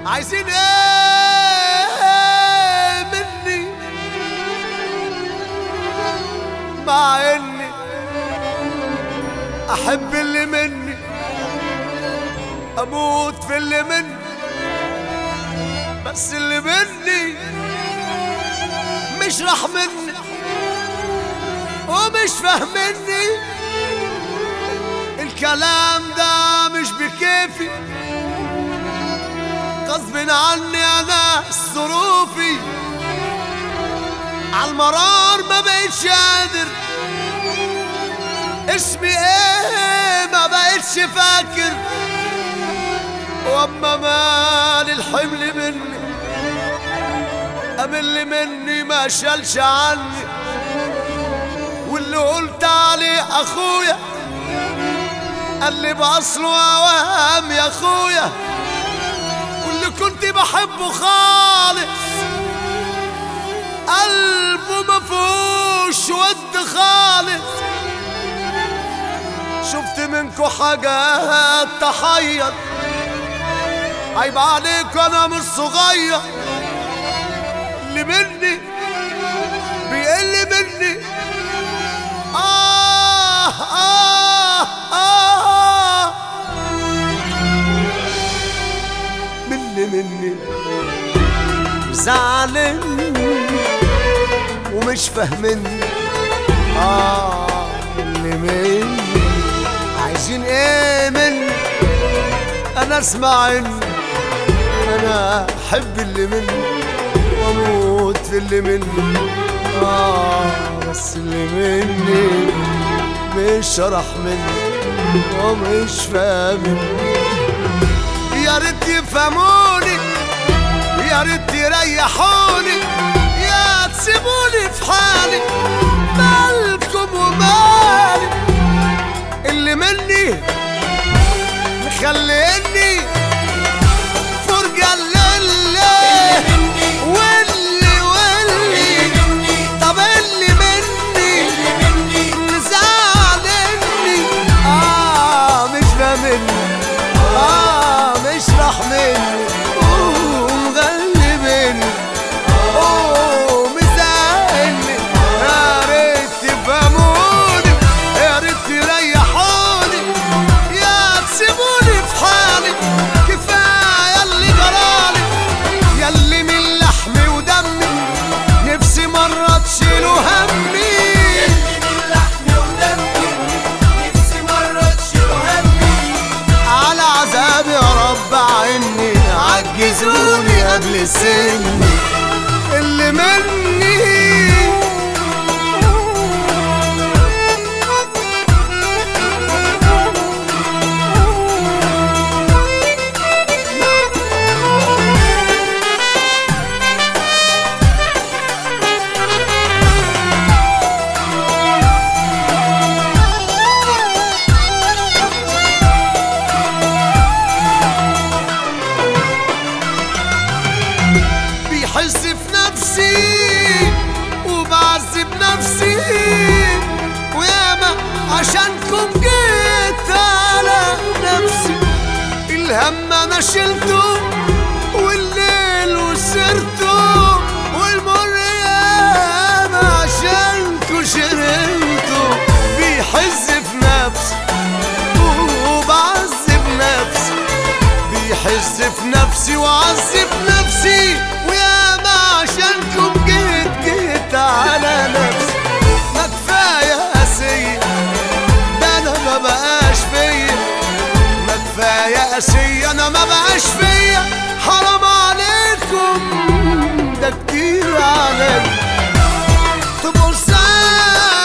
عايزين ايه مني مع اني احب اللي مني اموت في اللي مني بس اللي مني مش راح مني ومش فاهمني الكلام ده مش بكيفي غصب عني انا ظروفي عالمرار ما بقتش قادر اسمي ايه ما بقتش فاكر واما مال الحمل مني قام اللي مني ما شالش عني واللي قلت عليه اخويا قال لي باصله اوهام يا اخويا واللي كنت بحبه خالص قلبه ما فيهوش ود خالص شفت منكو حاجات تحير عيب عليك انا مش صغير اللي مني بيقل مني آه آه آه مني مني زعلان ومش فاهمني آه اللي مني عايزين ايه مني انا اسمع اني انا احب اللي مني واموت في اللي مني اه بس اللي مني مش شرح مني ومش فاهمني يا ريت يفهموني يا ريت يريحوني يا تسيبوني في حالي مالكم ومالي اللي مني مخليني فرجة لله واللي واللي طب اللي مني مزعلني اه مش فاهمني اه مش راح مني أوه، مغلبني اوه مزعلني يا ريت تفهموني يا ريت تريحوني يا تسيبوني في حالي كفايه اللي جرالي ياللي من لحمي ودمي نفسي مره تشيلوا همي على عذاب يا رب عني عجزوني قبل سني اللي مني بيحس في نفسي وبعذب نفسي وياما عشانكم جيت على نفسي الهم انا شلته والليل وسرته والمر ياما عشانكم شربته بيحس في نفسي وبعذب نفسي بيحس في نفسي وعذب نفسي ويا ما عشانكم جيت جيت على نفسي ما كفايه قاسيه ده انا ما بقاش فيا ما كفايه قاسيه انا ما بقاش فيا حرام عليكم ده كتير عليا تبقوا ساعة